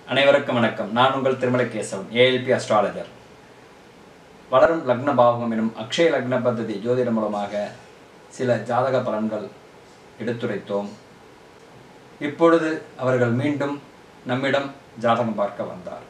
அனைவருக்கும் வணக்கம் நான் உங்கள் திருமலை கேசவன் ஏஎல்பி அஸ்ட்ராலஜர் வளரும் லக்ன பாவகம் எனும் அக்ஷய லக்ன பദ്ധதி ஜோதிடம் மூலமாக சில ஜாதக பலன்கள் எடுத்துரைத்தோம் இப்பொழுது அவர்கள் மீண்டும் நம்மிடம் ஜாதகம் பார்க்க வந்தார்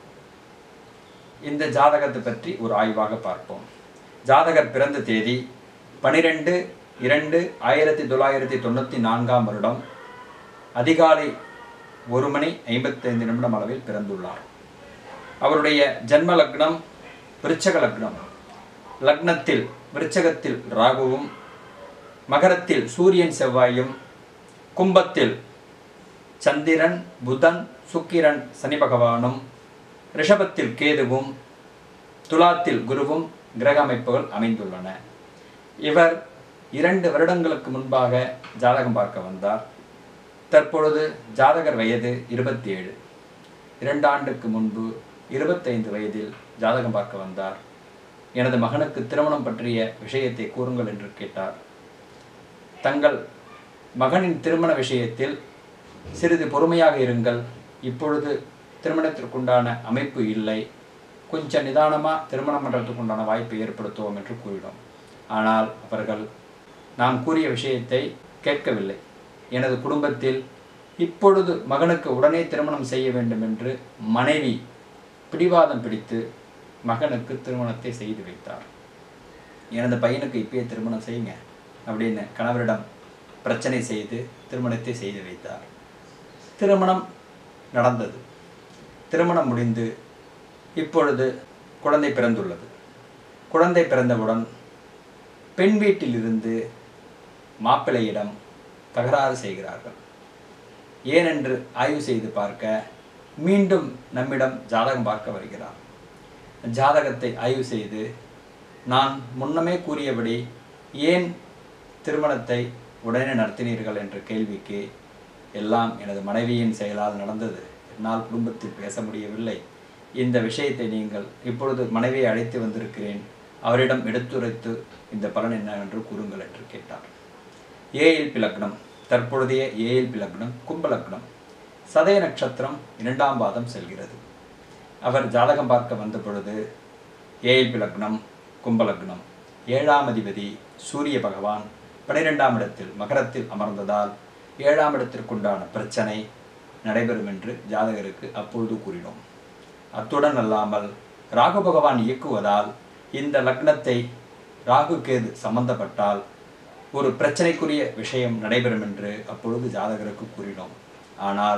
இந்த ஜாதகத்தை பற்றி ஒரு ஆய்வாக பார்ப்போம் ஜாதகர் பிறந்த தேதி பனிரெண்டு இரண்டு ஆயிரத்தி தொள்ளாயிரத்தி தொண்ணூற்றி நான்காம் வருடம் அதிகாலை ஒரு மணி ஐம்பத்தைந்து நிமிடம் அளவில் பிறந்துள்ளார் அவருடைய ஜன்ம லக்னம் விருச்சக லக்னம் லக்னத்தில் விருச்சகத்தில் ராகுவும் மகரத்தில் சூரியன் செவ்வாயும் கும்பத்தில் சந்திரன் புதன் சுக்கிரன் சனி பகவானும் ரிஷபத்தில் கேதுவும் துலாத்தில் குருவும் கிரக அமைப்புகள் அமைந்துள்ளன இவர் இரண்டு வருடங்களுக்கு முன்பாக ஜாதகம் பார்க்க வந்தார் தற்பொழுது ஜாதகர் வயது இருபத்தி ஏழு இரண்டு ஆண்டுக்கு முன்பு இருபத்தைந்து வயதில் ஜாதகம் பார்க்க வந்தார் எனது மகனுக்கு திருமணம் பற்றிய விஷயத்தை கூறுங்கள் என்று கேட்டார் தங்கள் மகனின் திருமண விஷயத்தில் சிறிது பொறுமையாக இருங்கள் இப்பொழுது திருமணத்திற்குண்டான அமைப்பு இல்லை கொஞ்சம் நிதானமாக திருமணம் பண்ணுறதுக்குண்டான வாய்ப்பை ஏற்படுத்துவோம் என்று கூறினோம் ஆனால் அவர்கள் நாம் கூறிய விஷயத்தை கேட்கவில்லை எனது குடும்பத்தில் இப்பொழுது மகனுக்கு உடனே திருமணம் செய்ய வேண்டும் என்று மனைவி பிடிவாதம் பிடித்து மகனுக்கு திருமணத்தை செய்து வைத்தார் எனது பையனுக்கு இப்பயே திருமணம் செய்யுங்க அப்படின்னு கணவரிடம் பிரச்சனை செய்து திருமணத்தை செய்து வைத்தார் திருமணம் நடந்தது திருமணம் முடிந்து இப்பொழுது குழந்தை பிறந்துள்ளது குழந்தை பிறந்தவுடன் பெண் வீட்டிலிருந்து மாப்பிள்ளையிடம் தகராறு செய்கிறார்கள் ஏனென்று ஆய்வு செய்து பார்க்க மீண்டும் நம்மிடம் ஜாதகம் பார்க்க வருகிறார் ஜாதகத்தை ஆய்வு செய்து நான் முன்னமே கூறியபடி ஏன் திருமணத்தை உடனே நடத்தினீர்கள் என்ற கேள்விக்கு எல்லாம் எனது மனைவியின் செயலால் நடந்தது என்னால் குடும்பத்தில் பேச முடியவில்லை இந்த விஷயத்தை நீங்கள் இப்பொழுது மனைவியை அழைத்து வந்திருக்கிறேன் அவரிடம் எடுத்துரைத்து இந்த பலன் என்னவென்று கூறுங்கள் என்று கேட்டார் ஏஎல்பி லக்னம் தற்பொழுதைய ஏஎல்பி லக்னம் கும்ப லக்னம் சதய நட்சத்திரம் இரண்டாம் பாதம் செல்கிறது அவர் ஜாதகம் பார்க்க வந்த பொழுது ஏஎல்பி லக்னம் கும்ப லக்னம் ஏழாம் அதிபதி சூரிய பகவான் பனிரெண்டாம் இடத்தில் மகரத்தில் அமர்ந்ததால் ஏழாம் இடத்திற்குண்டான பிரச்சனை நடைபெறும் என்று ஜாதகருக்கு அப்பொழுது கூறினோம் அத்துடன் அல்லாமல் ராகு பகவான் இயக்குவதால் இந்த லக்னத்தை ராகு கேது சம்பந்தப்பட்டால் ஒரு பிரச்சனைக்குரிய விஷயம் நடைபெறும் என்று அப்பொழுது ஜாதகருக்கு கூறினோம் ஆனால்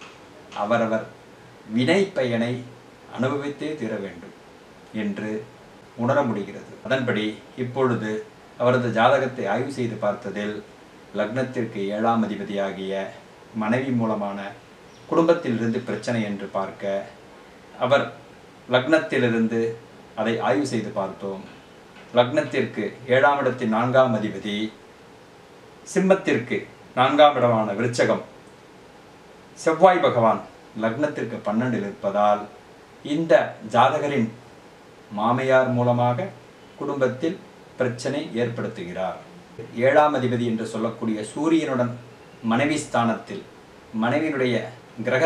அவரவர் வினை பயனை அனுபவித்தே தீர வேண்டும் என்று உணர முடிகிறது அதன்படி இப்பொழுது அவரது ஜாதகத்தை ஆய்வு செய்து பார்த்ததில் லக்னத்திற்கு ஏழாம் அதிபதியாகிய மனைவி மூலமான குடும்பத்திலிருந்து பிரச்சனை என்று பார்க்க அவர் லக்னத்திலிருந்து அதை ஆய்வு செய்து பார்த்தோம் லக்னத்திற்கு ஏழாம் இடத்தின் நான்காம் அதிபதி சிம்மத்திற்கு நான்காம் இடமான விருச்சகம் செவ்வாய் பகவான் லக்னத்திற்கு பன்னெண்டில் இருப்பதால் இந்த ஜாதகரின் மாமையார் மூலமாக குடும்பத்தில் பிரச்சனை ஏற்படுத்துகிறார் ஏழாம் அதிபதி என்று சொல்லக்கூடிய சூரியனுடன் மனைவி ஸ்தானத்தில் மனைவியினுடைய கிரக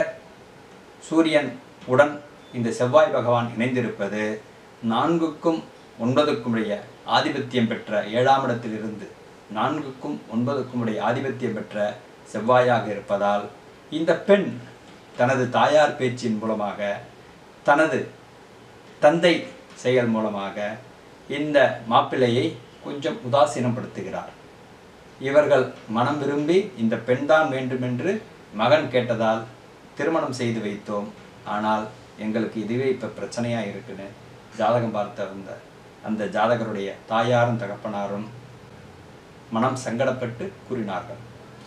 சூரியன் உடன் இந்த செவ்வாய் பகவான் இணைந்திருப்பது நான்குக்கும் ஒன்பதுக்கும் உடைய ஆதிபத்தியம் பெற்ற ஏழாம் இடத்திலிருந்து நான்குக்கும் ஒன்பதுக்கும் உடைய ஆதிபத்தியம் பெற்ற செவ்வாயாக இருப்பதால் இந்த பெண் தனது தாயார் பேச்சின் மூலமாக தனது தந்தை செயல் மூலமாக இந்த மாப்பிள்ளையை கொஞ்சம் உதாசீனப்படுத்துகிறார் இவர்கள் மனம் விரும்பி இந்த பெண்தான் வேண்டுமென்று மகன் கேட்டதால் திருமணம் செய்து வைத்தோம் ஆனால் எங்களுக்கு இதுவே இப்போ பிரச்சனையாக இருக்குன்னு ஜாதகம் பார்த்த அந்த அந்த ஜாதகருடைய தாயாரும் தகப்பனாரும் மனம் சங்கடப்பட்டு கூறினார்கள்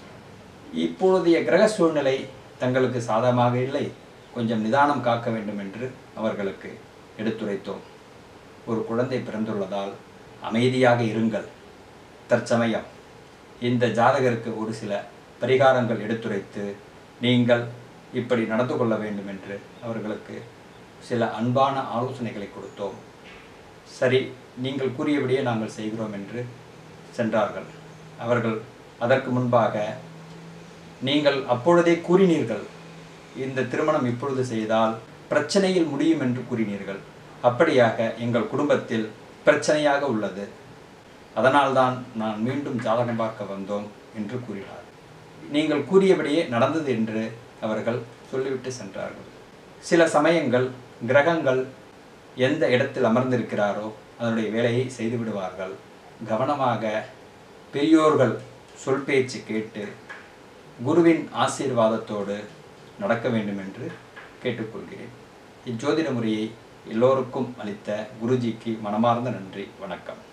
இப்பொழுதைய கிரக சூழ்நிலை தங்களுக்கு சாதகமாக இல்லை கொஞ்சம் நிதானம் காக்க வேண்டும் என்று அவர்களுக்கு எடுத்துரைத்தோம் ஒரு குழந்தை பிறந்துள்ளதால் அமைதியாக இருங்கள் தற்சமயம் இந்த ஜாதகருக்கு ஒரு சில பரிகாரங்கள் எடுத்துரைத்து நீங்கள் இப்படி நடந்து கொள்ள வேண்டும் என்று அவர்களுக்கு சில அன்பான ஆலோசனைகளை கொடுத்தோம் சரி நீங்கள் கூறியபடியே நாங்கள் செய்கிறோம் என்று சென்றார்கள் அவர்கள் அதற்கு முன்பாக நீங்கள் அப்பொழுதே கூறினீர்கள் இந்த திருமணம் இப்பொழுது செய்தால் பிரச்சனையில் முடியும் என்று கூறினீர்கள் அப்படியாக எங்கள் குடும்பத்தில் பிரச்சனையாக உள்ளது அதனால்தான் நான் மீண்டும் ஜாதகம் பார்க்க வந்தோம் என்று கூறினார் நீங்கள் கூறியபடியே நடந்தது என்று அவர்கள் சொல்லிவிட்டு சென்றார்கள் சில சமயங்கள் கிரகங்கள் எந்த இடத்தில் அமர்ந்திருக்கிறாரோ அதனுடைய வேலையை செய்து விடுவார்கள் கவனமாக பெரியோர்கள் சொல் பேச்சு கேட்டு குருவின் ஆசீர்வாதத்தோடு நடக்க வேண்டும் என்று கேட்டுக்கொள்கிறேன் இச்சோதிட முறையை எல்லோருக்கும் அளித்த குருஜிக்கு மனமார்ந்த நன்றி வணக்கம்